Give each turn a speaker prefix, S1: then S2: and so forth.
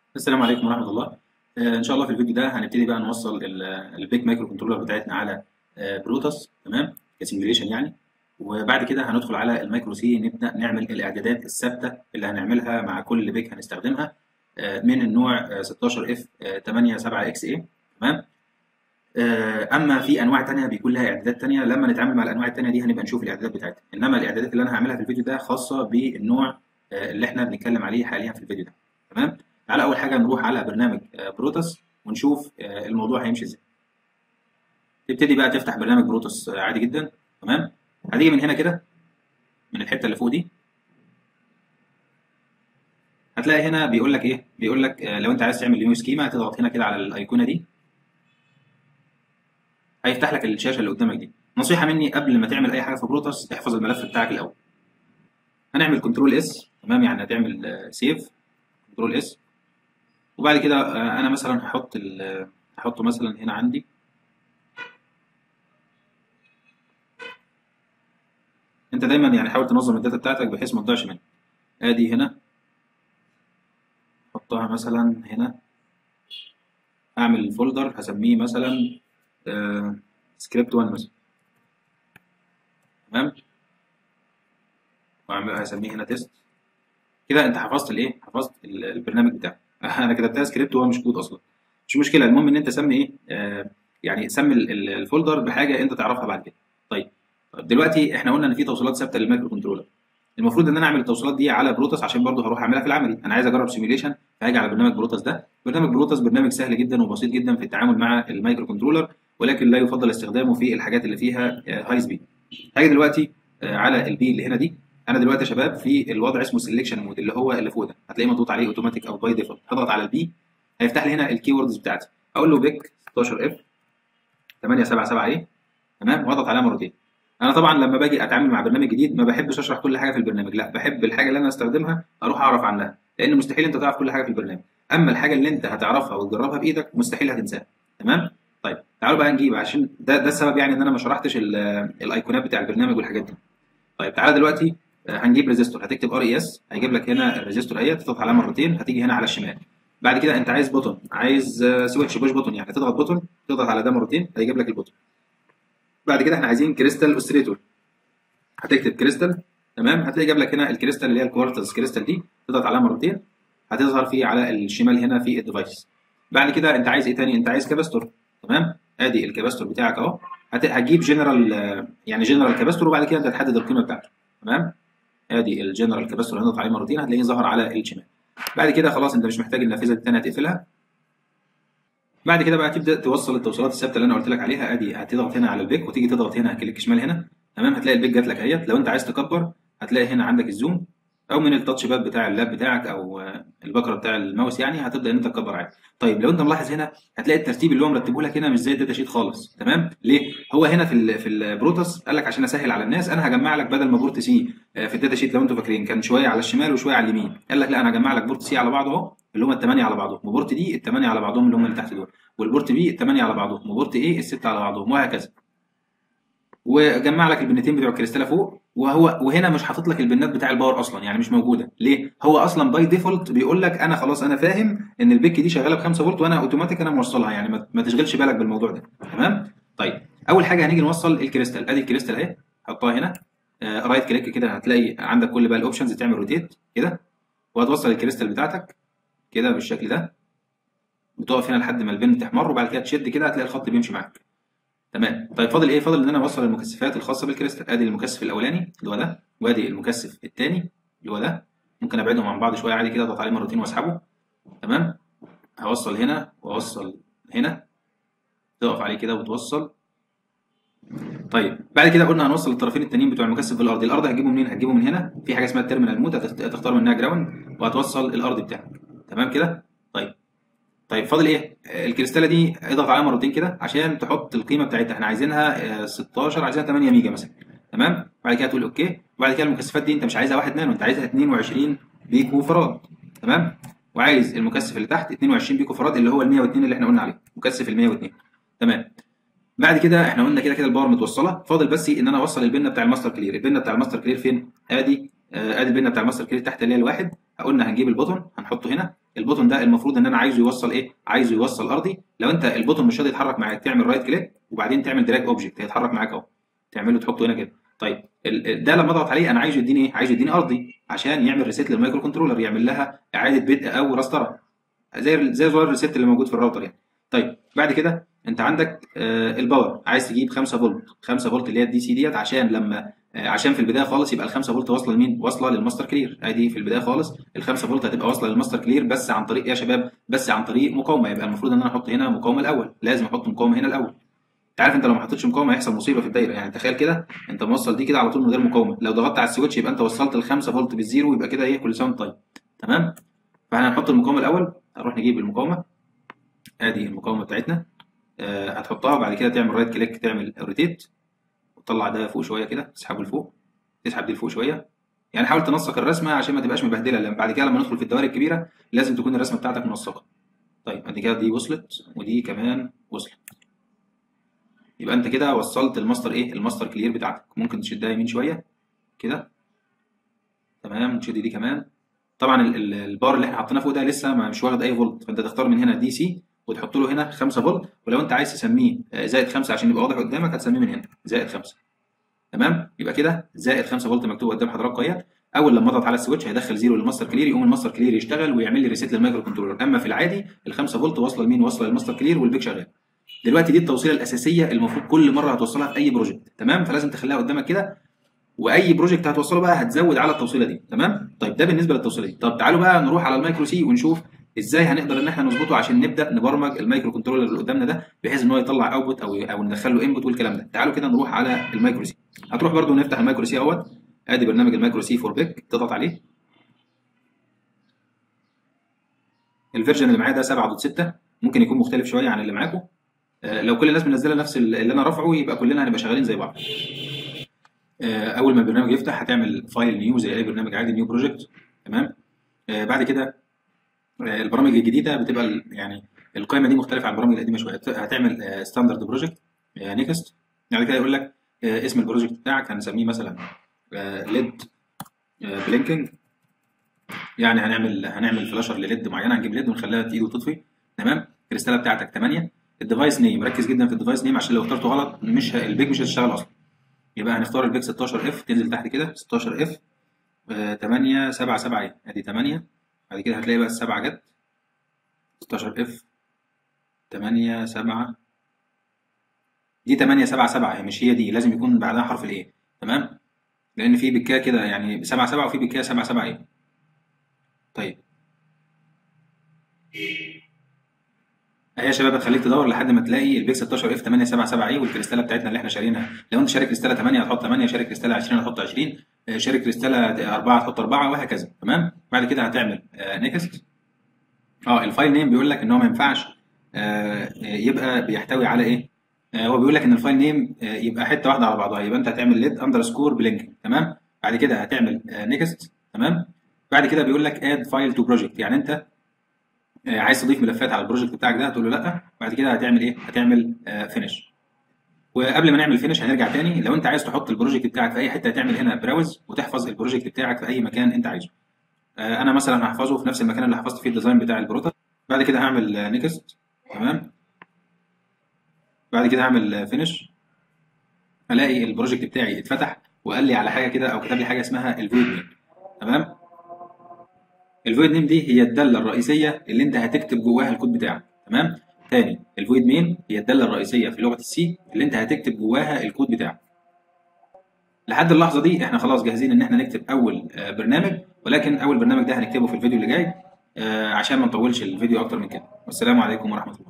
S1: السلام عليكم ورحمة الله آه، إن شاء الله في الفيديو ده هنبتدي بقى نوصل البيك مايكرو كنترولر بتاعتنا على آه، بروتوس تمام كسيميوليشن يعني وبعد كده هندخل على المايكرو سي نبدأ نعمل الإعدادات الثابتة اللي هنعملها مع كل بيك هنستخدمها آه، من النوع 16 اف 87 اكس اي تمام آه، اما في انواع تانية بيكون لها اعدادات تانية لما نتعامل مع الانواع التانية دي هنبقى نشوف الاعدادات بتاعتها انما الاعدادات اللي انا هعملها في الفيديو ده خاصة بالنوع آه، اللي احنا بنتكلم عليه حاليا في الفيديو ده تمام تعالى اول حاجه نروح على برنامج آه، بروتوس ونشوف آه، الموضوع هيمشي ازاي تبتدي بقى تفتح برنامج بروتوس آه، عادي جدا تمام هتيجي من هنا كده من الحته اللي فوق دي هتلاقي هنا بيقول لك ايه بيقول لك آه، لو انت عايز تعمل نيو سكيما هتضغط هنا كده على الايقونه دي هيفتح لك الشاشه اللي قدامك دي نصيحه مني قبل ما تعمل اي حاجه في بروتوس احفظ الملف بتاعك الاول هنعمل كنترول اس تمام يعني هتعمل سيف كنترول اس وبعد كده آه، انا مثلا هحط ال- هحطه مثلا هنا عندي انت دايما يعني حاول تنظم الداتا بتاعتك بحيث ما تضيعش منك ادي هنا احطها مثلا هنا اعمل فولدر هسميه مثلا سكريبت 1 مثلا تمام واعمل هسميه هنا تيست كده انت حفظت الايه حفظت ال- البرنامج بتاعك انا كتبتها سكريبت وهو مش كود اصلا مش مشكله المهم ان انت سمي ايه آه يعني سمي ال- ال- الفولدر بحاجه انت تعرفها بعد كده طيب طيب دلوقتي احنا قلنا ان في توصيلات ثابته للمايكرو كنترولر المفروض ان انا اعمل التوصيلات دي على بروتوس عشان برضه هروح اعملها في العملي انا عايز اجرب سيميوليشن فهاجي على برنامج بروتوس ده برنامج بروتوس برنامج سهل جدا وبسيط جدا في التعامل مع المايكرو كنترولر ولكن لا يفضل استخدامه في الحاجات اللي فيها هاي سبيد هاجي دلوقتي آه، على البي اللي هنا دي انا دلوقتي يا شباب في الوضع اسمه سelection مود اللي هو اللي فوق ده هتلاقيه مضغوط عليه اوتوماتيك او باي ديفولت هضغط على البي هيفتح لي هنا الكي ووردز بتاعتي اقول له بيك 16 اف 877 ايه تمام واضغط عليها مرتين انا طبعا لما باجي اتعامل مع برنامج جديد ما بحبش اشرح كل حاجه في البرنامج لا بحب الحاجه اللي انا استخدمها اروح اعرف عنها لان مستحيل انت تعرف كل حاجه في البرنامج اما الحاجه اللي انت هتعرفها وتجربها بايدك مستحيل هتنساها تمام طيب تعالوا بقى نجيب عشان ده ده السبب يعني ان انا ما شرحتش ال- الايقونات بتاع البرنامج والحاجات دي طيب تعالى دلوقتي آه، هنجيب ريزيستور هتكتب ار اي اس هيجيب لك هنا الريزيستور اهي تضغط عليها مرتين هتيجي هنا على الشمال بعد كده انت عايز بوتون عايز آه، سويتش بوش بوتون يعني تضغط بوتون تضغط على ده مرتين هيجيب لك البوتون بعد كده احنا عايزين كريستال اوسيليتور هتكتب كريستال تمام هتلاقي جاب لك هنا الكريستال اللي هي الكوارتز كريستال دي تضغط عليها مرتين هتظهر في على الشمال هنا في الديفايس بعد كده انت عايز ايه تاني انت عايز كاباستور تمام ادي الكاباستور بتاعك اهو هت- هتجيب جنرال آه، يعني جنرال كاباستور وبعد كده انت تحدد القيمه بتاعته تمام ادي الجنرال كاباستور هنضغط عليه مرتين هتلاقيه ظهر على الشمال بعد كده خلاص انت مش محتاج النافذه الثانيه هتقفلها بعد كده بقى تبدا توصل التوصيلات الثابته اللي انا قلت لك عليها ادي هتضغط هنا على البيك وتيجي تضغط هنا كليك شمال هنا تمام هتلاقي البيك جات لك اهيت لو انت عايز تكبر هتلاقي هنا عندك الزوم او من التاتش باد بتاع اللاب بتاعك او آه، البكره بتاع الماوس يعني هتبدا ان انت تكبر عادي طيب لو انت ملاحظ هنا هتلاقي الترتيب اللي هو مرتبه لك هنا مش زي الداتا شيت خالص تمام ليه هو هنا في ال في البروتوس قال لك عشان اسهل على الناس انا هجمع لك بدل ما بورت سي آه، في الداتا شيت لو انتوا فاكرين كان شويه على الشمال وشويه على اليمين قال لك لا انا هجمع لك بورت سي على بعضه اهو اللي هم الثمانيه على بعضهم وبورت دي الثمانيه على بعضهم اللي هم اللي تحت دول والبورت بي الثمانيه على بعضهم وبورت ايه السته على بعضهم وهكذا وجمع لك البنتين بتوع الكريستاله فوق وهو وهنا مش حاطط لك البنات بتاع الباور اصلا يعني مش موجوده ليه هو اصلا باي ديفولت بيقول لك انا خلاص انا فاهم ان البيك دي شغاله ب 5 فولت وانا اوتوماتيك انا موصلها يعني ما, ما تشغلش بالك بالموضوع ده تمام طيب اول حاجه هنيجي نوصل الكريستال ادي الكريستال اهي حطها هنا آه رايت كليك كده هتلاقي عندك كل بقى الاوبشنز تعمل روتيت كده وهتوصل الكريستال بتاعتك كده بالشكل ده بتقف هنا لحد ما البن تحمر وبعد كده تشد كده هتلاقي الخط بيمشي معاك تمام طيب فاضل ايه فاضل ان انا اوصل المكثفات الخاصه بالكريستال ادي المكثف الاولاني اللي هو ده وادي المكثف الثاني اللي هو ده ممكن ابعدهم عن بعض شويه عادي كده اضغط عليه مرتين واسحبه تمام هوصل هنا واوصل هنا تقف عليه كده وتوصل طيب بعد كده قلنا هنوصل الطرفين التانيين بتوع المكثف بالارض الارض هتجيبه منين هتجيبه من هنا في حاجه اسمها التيرمينال مود هتخت- هتختار منها جراوند وهتوصل الارض بتاعك تمام كده طيب طيب فاضل ايه آه، الكريستاله دي اضغط عليها مرتين كده عشان تحط القيمه بتاعتها احنا عايزينها آه، 16 عايزينها 8 ميجا مثلا تمام بعد كده تقول اوكي وبعد كده المكثفات دي انت مش عايزها 1 نانو انت عايزها 22 بيكو فراد تمام وعايز المكثف اللي تحت 22 بيكو فراد اللي هو ال 102 اللي احنا قلنا عليه مكثف ال 102 تمام بعد كده احنا قلنا كده كده الباور متوصله فاضل بس ان انا اوصل البنه بتاع الماستر كلير البنه بتاع الماستر كلير فين ادي آه، ادي البنه بتاع الماستر كلير تحت اللي هي الواحد قلنا هنجيب البوتون هنحطه هنا البوتون ده المفروض ان انا عايزه يوصل ايه عايزه يوصل ارضي لو انت البوتون مش راضي يتحرك معاك تعمل رايت كليك وبعدين تعمل دراج اوبجكت هيتحرك معاك اهو تعمله تحطه هنا كده طيب ده لما اضغط عليه انا عايزه يديني ايه عايزه يديني ارضي عشان يعمل ريسيت للمايكرو كنترولر يعمل لها اعاده بدء او رستره زي زي زرار الريسيت اللي موجود في الراوتر يعني طيب بعد كده انت عندك آه الباور عايز تجيب 5 فولت 5 فولت اللي هي الدي سي ديت عشان لما آه عشان في البدايه خالص يبقى ال 5 فولت واصله لمين؟ واصله للماستر كلير ادي في البدايه خالص ال 5 فولت هتبقى واصله للماستر كلير بس عن طريق ايه يا شباب؟ بس عن طريق مقاومه يبقى المفروض ان انا احط هنا مقاومه الاول لازم احط مقاومه هنا الاول انت عارف انت لو ما حطيتش مقاومه هيحصل مصيبه في الدايره يعني تخيل كده انت موصل دي كده على طول من غير مقاومه لو ضغطت على السويتش يبقى انت وصلت ال 5 فولت بالزيرو يبقى كده ايه كل سنه طيب تمام فاحنا هنحط المقاومه الاول هنروح نجيب المقاومه ادي المقاومه بتاعتنا آه هتحطها بعد كده تعمل رايت كليك تعمل روتيت وتطلع ده فوق شويه كده تسحبه لفوق تسحب دي لفوق شويه يعني حاول تنسق الرسمه عشان ما تبقاش مبهدله لان بعد كده لما ندخل في الدوائر الكبيره لازم تكون الرسمه بتاعتك منسقه طيب ادي كده دي وصلت ودي كمان وصلت يبقى انت كده وصلت الماستر ايه الماستر كلير بتاعتك ممكن تشدها يمين شويه كده تمام وتشد دي كمان طبعا البار اللي احنا حاطيناه فوق ده لسه مش واخد اي فولت فانت تختار من هنا دي سي وتحط له هنا 5 فولت ولو انت عايز تسميه زائد 5 عشان يبقى واضح قدامك هتسميه من هنا زائد 5 تمام يبقى كده زائد 5 فولت مكتوب قدام حضرتك اهي اول لما اضغط على السويتش هيدخل زيرو للماستر كلير يقوم الماستر كلير يشتغل ويعمل لي ريسيت للمايكرو كنترولر اما في العادي ال 5 فولت واصله لمين واصله للماستر كلير والبيك شغال دلوقتي دي التوصيله الاساسيه المفروض كل مره هتوصلها في اي بروجكت تمام فلازم تخليها قدامك كده واي بروجكت هتوصله بقى هتزود على التوصيله دي تمام طيب ده بالنسبه للتوصيله دي طب تعالوا بقى نروح على المايكرو سي ونشوف ازاي هنقدر ان احنا نظبطه عشان نبدا نبرمج المايكرو كنترولر اللي قدامنا ده بحيث ان هو يطلع اوتبوت او او ندخل له انبوت والكلام ده تعالوا كده نروح على المايكرو سي هتروح برده نفتح المايكرو سي اهوت ادي برنامج المايكرو سي فور بيك تضغط عليه الفيرجن اللي معايا ده 7.6 ممكن يكون مختلف شويه عن اللي معاكم لو كل الناس منزله نفس اللي انا رافعه يبقى كلنا هنبقى شغالين زي بعض اول ما البرنامج يفتح هتعمل فايل نيو زي اي برنامج عادي نيو بروجكت تمام بعد كده البرامج الجديده بتبقى يعني القائمه دي مختلفه عن البرامج القديمه شويه هتعمل ستاندرد بروجكت نيكست بعد كده يقول لك اسم البروجكت بتاعك هنسميه مثلا ليد بلينكينج يعني هنعمل هنعمل فلاشر لليد معينه هنجيب ليد ونخليها تقيد وتطفي تمام الرساله بتاعتك 8 الديفايس نيم ركز جدا في الديفايس نيم عشان لو اخترته غلط مش ه... البيك مش هتشتغل اصلا يبقى هنختار البيك 16 اف تنزل تحت كده 16 اف 8 7 7 ايه ادي 8 بعد كده هتلاقي بقى السبعه جت 16 اف 8 7 دي 8 7 7 هي مش هي دي لازم يكون بعدها حرف الايه تمام لان في بكايه كده يعني 7 7 وفي بكايه 7 7 ايه طيب اهي يا شباب هتخليك تدور لحد ما تلاقي البيك 16 اف 877 اي والكريستاله بتاعتنا اللي احنا شارينها لو انت شارك كريستاله 8 هتحط 8 شارك كريستاله 20 هتحط 20 شارك كريستاله 4 هتحط 4 وهكذا تمام بعد كده هتعمل نيكست اه الفايل نيم بيقول لك ان هو ما ينفعش آه يبقى بيحتوي على ايه آه هو بيقول لك ان الفايل نيم آه يبقى حته واحده على بعضها يبقى انت هتعمل ليد اندرسكور بلينك تمام بعد كده هتعمل نيكست تمام بعد كده بيقول لك اد فايل تو بروجكت يعني انت عايز تضيف ملفات على البروجكت بتاعك ده هتقول له لا بعد كده هتعمل ايه هتعمل فينش وقبل ما نعمل فينش هنرجع تاني لو انت عايز تحط البروجكت بتاعك في اي حته هتعمل هنا براوز وتحفظ البروجكت بتاعك في اي مكان انت عايزه انا مثلا هحفظه في نفس المكان اللي حفظت فيه الديزاين بتاع البروتر بعد كده هعمل نيكست تمام بعد كده هعمل فينش الاقي البروجكت بتاعي اتفتح وقال لي على حاجه كده او كتب لي حاجه اسمها الفويد نيم تمام الفويد نيم دي هي الداله الرئيسيه اللي انت هتكتب جواها الكود بتاعك تمام تاني الفويد مين هي الداله الرئيسيه في لغه السي اللي انت هتكتب جواها الكود بتاعك لحد اللحظه دي احنا خلاص جاهزين ان احنا نكتب اول برنامج ولكن اول برنامج ده هنكتبه في الفيديو اللي جاي عشان ما نطولش الفيديو اكتر من كده والسلام عليكم ورحمه الله